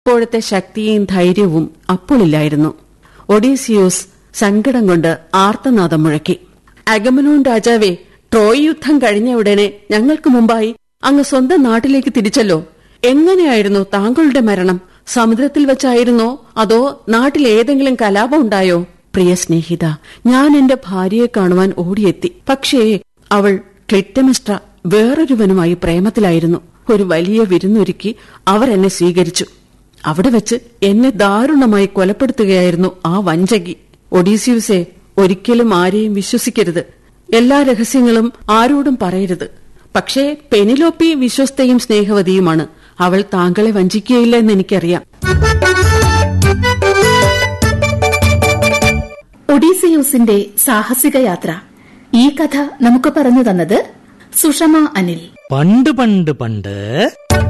ഇപ്പോഴത്തെ ശക്തിയും ധൈര്യവും അപ്പോളില്ലായിരുന്നു ഒഡീസിയോസ് സങ്കടം കൊണ്ട് ആർത്തനാദം മുഴക്കി അഗമനോൻ രാജാവേ ട്രോയ് യുദ്ധം കഴിഞ്ഞ ഉടനെ ഞങ്ങൾക്ക് മുമ്പായി അങ്ങ് സ്വന്തം നാട്ടിലേക്ക് തിരിച്ചല്ലോ എങ്ങനെയായിരുന്നു താങ്കളുടെ മരണം സമുദ്രത്തിൽ വെച്ചായിരുന്നോ അതോ നാട്ടിൽ ഏതെങ്കിലും കലാപം ഉണ്ടായോ പ്രിയ സ്നേഹിത ഞാൻ എന്റെ ഭാര്യയെ കാണുവാൻ ഓടിയെത്തി പക്ഷേ അവൾ ക്ലിറ്റമിസ്ട്ര വേറൊരുവനുമായി പ്രേമത്തിലായിരുന്നു ഒരു വലിയ വിരുന്നൊരുക്കി അവർ എന്നെ സ്വീകരിച്ചു അവിടെ വെച്ച് എന്നെ ദാരുണമായി കൊലപ്പെടുത്തുകയായിരുന്നു ആ വഞ്ചകി ഒഡീസിയൂസെ ഒരിക്കലും ആരെയും വിശ്വസിക്കരുത് എല്ലാ രഹസ്യങ്ങളും ആരോടും പറയരുത് പക്ഷേ പെനിലോപ്പി വിശ്വസ്തയും സ്നേഹവതിയുമാണ് അവൾ താങ്കളെ വഞ്ചിക്കുകയില്ല എന്ന് എനിക്കറിയാം ഒഡീസിയൂസിന്റെ സാഹസിക യാത്ര ഈ കഥ നമുക്ക് പറഞ്ഞു തന്നത് സുഷമ അനിൽ പണ്ട് പണ്ട് പണ്ട്